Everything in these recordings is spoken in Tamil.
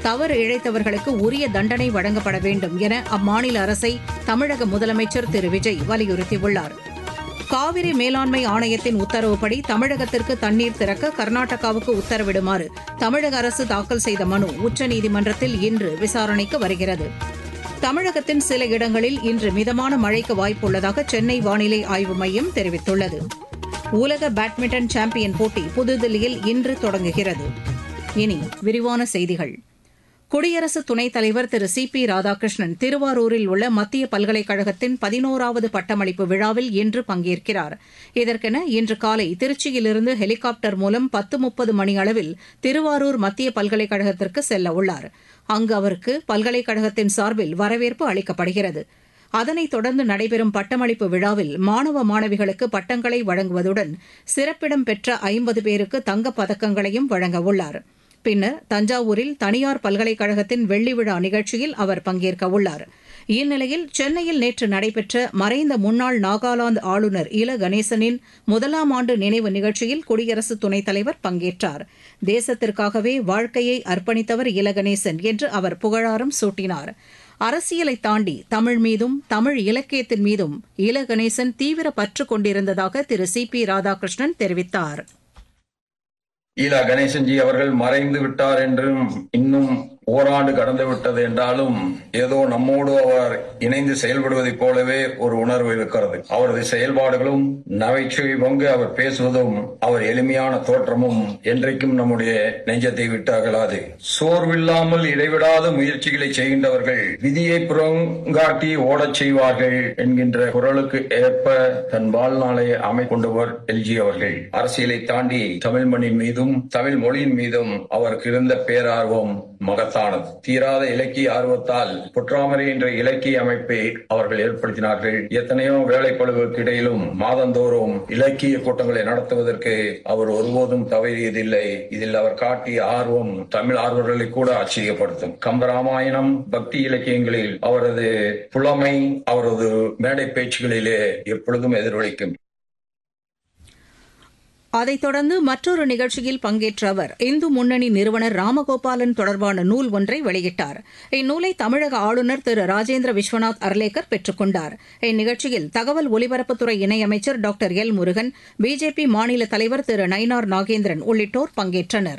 தவறு இழைத்தவர்களுக்கு உரிய தண்டனை வழங்கப்பட வேண்டும் என அம்மாநில அரசை தமிழக முதலமைச்சர் திரு விஜய் வலியுறுத்தியுள்ளார் காவிரி மேலாண்மை ஆணையத்தின் உத்தரவுப்படி தமிழகத்திற்கு தண்ணீர் திறக்க கர்நாடகாவுக்கு உத்தரவிடுமாறு தமிழக அரசு தாக்கல் செய்த மனு உச்சநீதிமன்றத்தில் இன்று விசாரணைக்கு வருகிறது தமிழகத்தின் சில இடங்களில் இன்று மிதமான மழைக்கு வாய்ப்புள்ளதாக சென்னை வானிலை ஆய்வு மையம் தெரிவித்துள்ளது உலக பேட்மிண்டன் சாம்பியன் போட்டி புதுதில்லியில் இன்று தொடங்குகிறது இனி விரிவான செய்திகள் குடியரசு துணைத் தலைவர் திரு சி பி ராதாகிருஷ்ணன் திருவாரூரில் உள்ள மத்திய பல்கலைக்கழகத்தின் பதினோராவது பட்டமளிப்பு விழாவில் இன்று பங்கேற்கிறார் இதற்கென இன்று காலை திருச்சியிலிருந்து ஹெலிகாப்டர் மூலம் பத்து முப்பது மணி அளவில் திருவாரூர் மத்திய பல்கலைக்கழகத்திற்கு செல்ல உள்ளார் அங்கு அவருக்கு பல்கலைக்கழகத்தின் சார்பில் வரவேற்பு அளிக்கப்படுகிறது அதனைத் தொடர்ந்து நடைபெறும் பட்டமளிப்பு விழாவில் மாணவ மாணவிகளுக்கு பட்டங்களை வழங்குவதுடன் சிறப்பிடம் பெற்ற ஐம்பது பேருக்கு தங்கப் பதக்கங்களையும் வழங்க உள்ளார் பின்னர் தஞ்சாவூரில் தனியார் பல்கலைக்கழகத்தின் வெள்ளி விழா நிகழ்ச்சியில் அவர் பங்கேற்க உள்ளார் இந்நிலையில் சென்னையில் நேற்று நடைபெற்ற மறைந்த முன்னாள் நாகாலாந்து ஆளுநர் இல கணேசனின் முதலாம் ஆண்டு நினைவு நிகழ்ச்சியில் குடியரசு துணைத் தலைவர் பங்கேற்றார் தேசத்திற்காகவே வாழ்க்கையை அர்ப்பணித்தவர் இல கணேசன் என்று அவர் புகழாரம் சூட்டினார் அரசியலை தாண்டி தமிழ் மீதும் தமிழ் இலக்கியத்தின் மீதும் இல கணேசன் தீவிர பற்று கொண்டிருந்ததாக திரு சி பி ராதாகிருஷ்ணன் தெரிவித்தார் ஈலா கணேசன்ஜி அவர்கள் மறைந்து விட்டார் என்றும் இன்னும் ஓராண்டு கடந்து விட்டது என்றாலும் ஏதோ நம்மோடு அவர் இணைந்து செயல்படுவதைப் போலவே ஒரு உணர்வு இருக்கிறது அவரது செயல்பாடுகளும் நகைச்சுவை பங்கு அவர் பேசுவதும் அவர் எளிமையான தோற்றமும் என்றைக்கும் நம்முடைய நெஞ்சத்தை விட்டு அகலாது சோர்வில்லாமல் இடைவிடாத முயற்சிகளை செய்கின்றவர்கள் விதியை புறங்காட்டி ஓடச் செய்வார்கள் என்கின்ற குரலுக்கு ஏற்ப தன் வாழ்நாளை அமைக்கொண்டவர் எல்ஜி அவர்கள் அரசியலை தாண்டி தமிழ் மண்ணின் மீதும் தமிழ் மொழியின் மீதும் அவருக்கு இருந்த பேரார்வம் மகத்தானது தீராத இலக்கிய ஆர்வத்தால் புற்றாமரை என்ற இலக்கிய அமைப்பை அவர்கள் ஏற்படுத்தினார்கள் எத்தனையோ வேலைப்பழுவுக்கு இடையிலும் மாதந்தோறும் இலக்கிய கூட்டங்களை நடத்துவதற்கு அவர் ஒருபோதும் தவறியதில்லை இதில் அவர் காட்டிய ஆர்வம் தமிழ் ஆர்வலர்களை கூட ஆச்சரியப்படுத்தும் கம்பராமாயணம் பக்தி இலக்கியங்களில் அவரது புலமை அவரது மேடை பேச்சுகளிலே எப்பொழுதும் எதிரொலிக்கும் அதைத் தொடர்ந்து மற்றொரு நிகழ்ச்சியில் பங்கேற்ற அவர் இந்து முன்னணி நிறுவனர் ராமகோபாலன் தொடர்பான நூல் ஒன்றை வெளியிட்டார் இந்நூலை தமிழக ஆளுநர் திரு ராஜேந்திர விஸ்வநாத் அர்லேக்கர் பெற்றுக் கொண்டார் இந்நிகழ்ச்சியில் தகவல் ஒலிபரப்புத்துறை இணையமைச்சர் டாக்டர் எல் முருகன் பிஜேபி மாநில தலைவர் திரு நயினார் நாகேந்திரன் உள்ளிட்டோர் பங்கேற்றனா்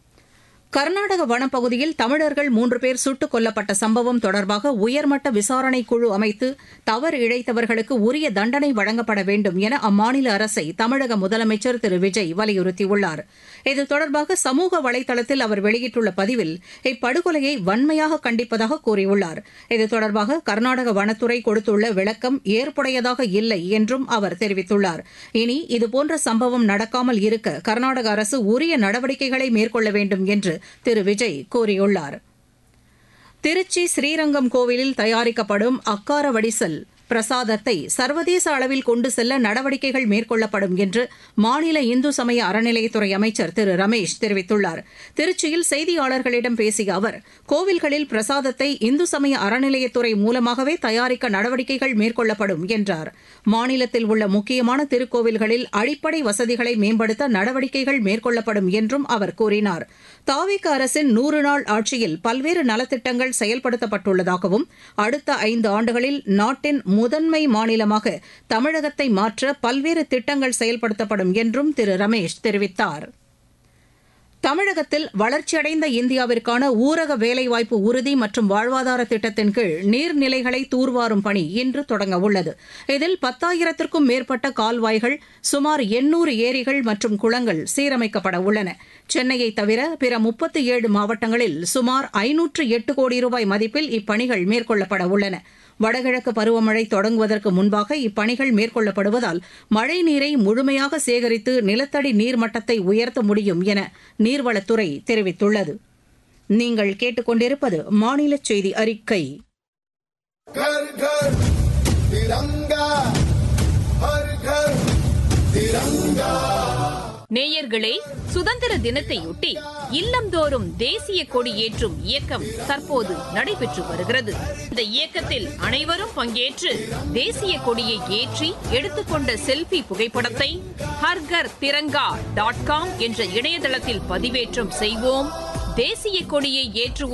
கர்நாடக வனப்பகுதியில் தமிழர்கள் மூன்று பேர் சுட்டுக் கொல்லப்பட்ட சம்பவம் தொடர்பாக உயர்மட்ட விசாரணை குழு அமைத்து தவறு இழைத்தவர்களுக்கு உரிய தண்டனை வழங்கப்பட வேண்டும் என அம்மாநில அரசை தமிழக முதலமைச்சர் திரு விஜய் வலியுறுத்தியுள்ளார் இது தொடர்பாக சமூக வலைதளத்தில் அவர் வெளியிட்டுள்ள பதிவில் இப்படுகொலையை வன்மையாக கண்டிப்பதாக கூறியுள்ளார் இது தொடர்பாக கர்நாடக வனத்துறை கொடுத்துள்ள விளக்கம் ஏற்புடையதாக இல்லை என்றும் அவர் தெரிவித்துள்ளார் இனி இதுபோன்ற சம்பவம் நடக்காமல் இருக்க கர்நாடக அரசு உரிய நடவடிக்கைகளை மேற்கொள்ள வேண்டும் என்று திரு விஜய் கூறியுள்ளார் திருச்சி ஸ்ரீரங்கம் கோவிலில் தயாரிக்கப்படும் அக்கார வடிசல் பிரசாதத்தை சர்வதேச அளவில் கொண்டு செல்ல நடவடிக்கைகள் மேற்கொள்ளப்படும் என்று மாநில இந்து சமய அறநிலையத்துறை அமைச்சர் திரு ரமேஷ் தெரிவித்துள்ளார் திருச்சியில் செய்தியாளர்களிடம் பேசிய அவர் கோவில்களில் பிரசாதத்தை இந்து சமய அறநிலையத்துறை மூலமாகவே தயாரிக்க நடவடிக்கைகள் மேற்கொள்ளப்படும் என்றார் மாநிலத்தில் உள்ள முக்கியமான திருக்கோவில்களில் அடிப்படை வசதிகளை மேம்படுத்த நடவடிக்கைகள் மேற்கொள்ளப்படும் என்றும் அவர் கூறினார் தாவிக அரசின் நூறு நாள் ஆட்சியில் பல்வேறு நலத்திட்டங்கள் செயல்படுத்தப்பட்டுள்ளதாகவும் அடுத்த ஐந்து ஆண்டுகளில் நாட்டின் முதன்மை மாநிலமாக தமிழகத்தை மாற்ற பல்வேறு திட்டங்கள் செயல்படுத்தப்படும் என்றும் திரு ரமேஷ் தெரிவித்தார் தமிழகத்தில் வளர்ச்சியடைந்த இந்தியாவிற்கான ஊரக வேலைவாய்ப்பு உறுதி மற்றும் வாழ்வாதார திட்டத்தின் கீழ் நீர்நிலைகளை தூர்வாரும் பணி இன்று தொடங்க உள்ளது இதில் பத்தாயிரத்திற்கும் மேற்பட்ட கால்வாய்கள் சுமார் எண்ணூறு ஏரிகள் மற்றும் குளங்கள் சீரமைக்கப்பட உள்ளன சென்னையை தவிர பிற முப்பத்தி ஏழு மாவட்டங்களில் சுமார் ஐநூற்று எட்டு கோடி ரூபாய் மதிப்பில் இப்பணிகள் மேற்கொள்ளப்பட உள்ளன வடகிழக்கு பருவமழை தொடங்குவதற்கு முன்பாக இப்பணிகள் மேற்கொள்ளப்படுவதால் மழை நீரை முழுமையாக சேகரித்து நிலத்தடி நீர்மட்டத்தை உயர்த்த முடியும் என நீர்வளத்துறை தெரிவித்துள்ளது நீங்கள் கேட்டுக்கொண்டிருப்பது மாநில செய்தி அறிக்கை घर घर तिरंगा हर घर तिरंगा நேயர்களே சுதந்திர தினத்தையொட்டி இல்லந்தோறும் தேசிய கொடி ஏற்றும் இயக்கம் தற்போது நடைபெற்று வருகிறது இந்த இயக்கத்தில் அனைவரும் பங்கேற்று தேசிய கொடியை ஏற்றி எடுத்துக்கொண்ட செல்ஃபி புகைப்படத்தை ஹர்கர் திரங்கா டாட் காம் என்ற இணையதளத்தில் பதிவேற்றம் செய்வோம் தேசிய கொடியை ஏற்றுவோம்